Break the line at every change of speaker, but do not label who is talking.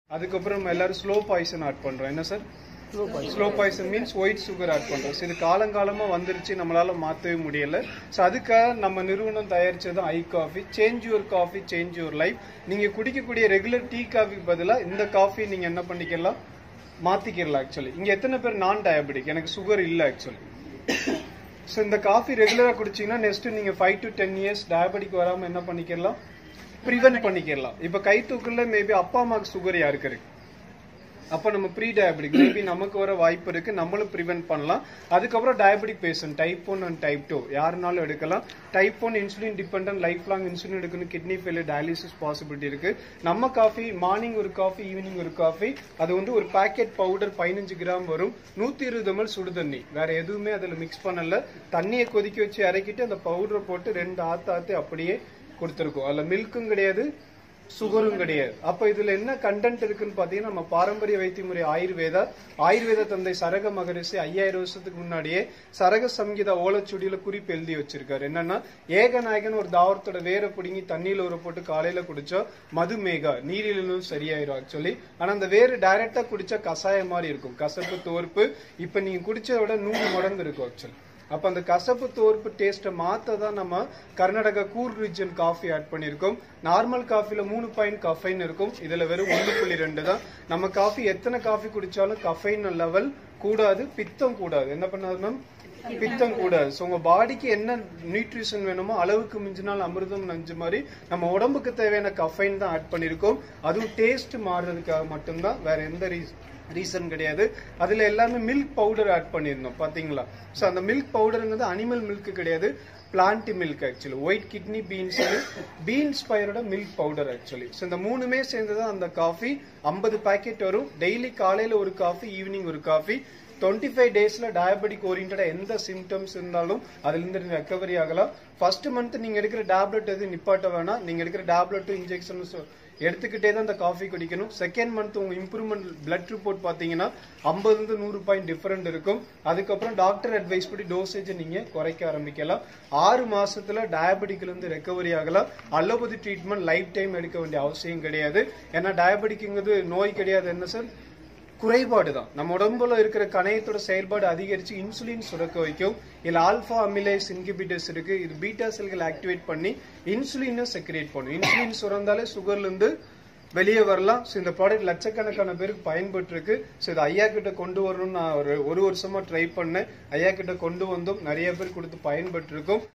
அதுக்கப்புறம் நம்ம எல்லாரும் ஸ்லோ பாய்சன் ஆட் பண்றோம் என்ன sir slow poison means white sugar add பண்றோம் So, இது காலங்காலமா வந்துருச்சு நம்மளால மாத்தவே முடியல ஸோ அதுக்காக நம்ம நிறுவனம் தயாரிச்சது I coffee change your coffee change your life நீங்க குடிக்கக்கூடிய ரெகுலர் டீ காஃபிக்கு பதிலா இந்த காஃபி நீங்க என்ன பண்ணிக்கலாம் மாத்திக்கிறலாம் ஆக்சுவலி இங்க எத்தனை பேர் நான் டயபெட்டிக் எனக்கு சுகர் இல்ல ஆக்சுவலி ஸோ இந்த காஃபி ரெகுலரா குடிச்சீங்கன்னா நெக்ஸ்ட் நீங்க five to ten years diabetic வராம என்ன பண்ணிக்கலாம் ப்ரிவென்ட் பண்ணிக்கலாம் இப்ப கை தூக்கல மேபி அப்பா அம்மாவுக்கு சுகர் யாருக்கு இருக்கு அப்ப நம்ம ப்ரீ டயபெட்டிக் மேபி நமக்கு வர வாய்ப்பு இருக்கு நம்மளும் ப்ரிவென்ட் பண்ணலாம் அதுக்கப்புறம் diabetic patient type one and type two யாருனாலும் எடுக்கலாம் type one insulin dependent life long insulin எடுக்கணும் கிட்னி ஃபெயிலியர் டயாலிசிஸ் பாசிபிலிட்டி இருக்கு நம்ம காஃபி மார்னிங் ஒரு காஃபி ஈவினிங் ஒரு காஃபி அது வந்து ஒரு பாக்கெட் பவுடர் பதினஞ்சு கிராம் வரும் நூத்தி இருபது ml சுடு தண்ணி வேற எதுவுமே அதுல மிக்ஸ் பண்ணல தண்ணியை கொதிக்க வச்சு இறக்கிட்டு அந்த பவுடரை போட்டு ரெண்டு ஆத்து ஆத்து அப்படியே கொடுத்துருக்கோம் அதுல மில்க்கும் கிடையாது சுகரும் கிடையாது அப்ப இதுல என்ன கண்டென்ட் இருக்குன்னு பாத்தீங்கன்னா நம்ம பாரம்பரிய வைத்திய முறை ஆயுர்வேதா ஆயுர்வேத தந்தை சரக மகரிஷி ஐயாயிரம் வருஷத்துக்கு முன்னாடியே சரக சங்கீதா ஓலைச்சுடியில குறிப்பு எழுதி வச்சிருக்காரு என்னன்னா ஏகநாயகன் ஒரு தாவரத்தோட வேரை பிடுங்கி தண்ணியில ஊற போட்டு காலையில குடிச்சா மதுமேகா நீரிழிவும் சரியாயிரும் ஆக்சுவலி ஆனா அந்த வேறு டைரக்டா குடிச்சா கஷாயம் மாதிரி இருக்கும் கசப்பு தோற்பு இப்ப நீங்க குடிச்சதை விட நூறு மடங்கு இருக்கும் ஆக்சுவலி அப்ப அந்த கசப்பு தோற்பு டேஸ்ட்டை மாத்த தான் நம்ம Karnataka cool region coffee add பண்ணியிருக்கோம் நார்மல் காஃபில மூணு பாயிண்ட் கஃபைன் இருக்கும் இதுல வெறும் ஒன்று புள்ளி ரெண்டு தான் நம்ம காஃபி எத்தனை காஃபி குடிச்சாலும் கஃபைன் லெவல் கூடாது பித்தம் கூடாது என்ன பண்ணாது மேம் பித்தம் கூடாது ஸோ உங்க பாடிக்கு என்ன நியூட்ரிஷன் வேணுமோ அளவுக்கு மிஞ்சினால் அமிர்தம் நஞ்சு மாதிரி நம்ம உடம்புக்கு தேவையான கஃபைன் தான் ஆட் பண்ணியிருக்கோம் அதுவும் டேஸ்ட் மாறுறதுக்காக மட்டும்தான் வேற எந்த ரீசன் ரீசன் கிடையாது அதுல எல்லாமே மில்க் பவுடர் ஆட் பண்ணியிருந்தோம் பாத்தீங்களா சோ அந்த மில்க் பவுடருங்கிறது அனிமல் மில்க் கிடையாது plant milk actually white kidney beans beans பயிரோட மில்க் பவுடர் ஆக்சுவலி ஸோ இந்த மூணுமே சேர்ந்துதான் அந்த காஃபி ஐம்பது பாக்கெட் வரும் டெய்லி காலையில ஒரு காஃபி ஈவினிங் ஒரு காஃபி டுவெண்ட்டி ஃபைவ் டேஸ்ல டயபெட்டிக் ஓரியன்டா எந்த சிம்டம்ஸ் இருந்தாலும் அதுல இருந்து ரெக்கவரி ஆகலாம் ஃபர்ஸ்ட் மந்த் நீங்க எடுக்கிற டேப்லெட் எதுவும் நிப்பாட்ட வேணாம் நீங்க எடுக்கிற டேப்லெட் இன்ஜெக்ஷன் எடுத்துக்கிட்டே தான் இந்த காஃபி குடிக்கணும் செகண்ட் மந்த் உங்க இம்ப்ரூவ்மெண்ட் பிளட் ரிப்போர்ட் பாத்தீங்கன்னா 50 இருந்து நூறு பாயிண்ட் டிஃபரெண்ட் இருக்கும் அதுக்கப்புறம் டாக்டர் அட்வைஸ் படி டோசேஜ் நீங்க குறைக்க ஆரம்பிக்கலாம் ஆறு மாசத்துல டயபெட்டிக்ல இருந்து ரெக்கவரி ஆகலாம் அலோபதி ட்ரீட்மெண்ட் லைஃப் டைம் எடுக்க வேண்டிய அவசியம் கிடையாது ஏன்னா டயபெட்டிக்ங்கிறது நோய் கிடையாது என்ன சார் குறைபாடு தான் நம்ம உடம்புல இருக்கிற கணையத்தோட செயல்பாடு அதிகரிச்சு இன்சுலின் சுரக்க வைக்கும் இதுல ஆல்பா அமிலேஸ் இன்ஹிபிட்டர்ஸ் இருக்கு இது பீட்டா செல்கள் ஆக்டிவேட் பண்ணி இன்சுலினை செக்ரேட் பண்ணும் இன்சுலின் சுரந்தாலே சுகர்ல இருந்து வெளியே வரலாம் ஸோ இந்த ப்ராடக்ட் லட்சக்கணக்கான பேருக்கு பயன்பட்டு இருக்கு ஸோ இது ஐயா கிட்ட கொண்டு வரணும்னு நான் ஒரு ஒரு வருஷமா ட்ரை பண்ணேன் ஐயா கிட்ட கொண்டு வந்தோம் நிறைய பேர் கொடுத்து பயன்பட்டு இருக்கோம்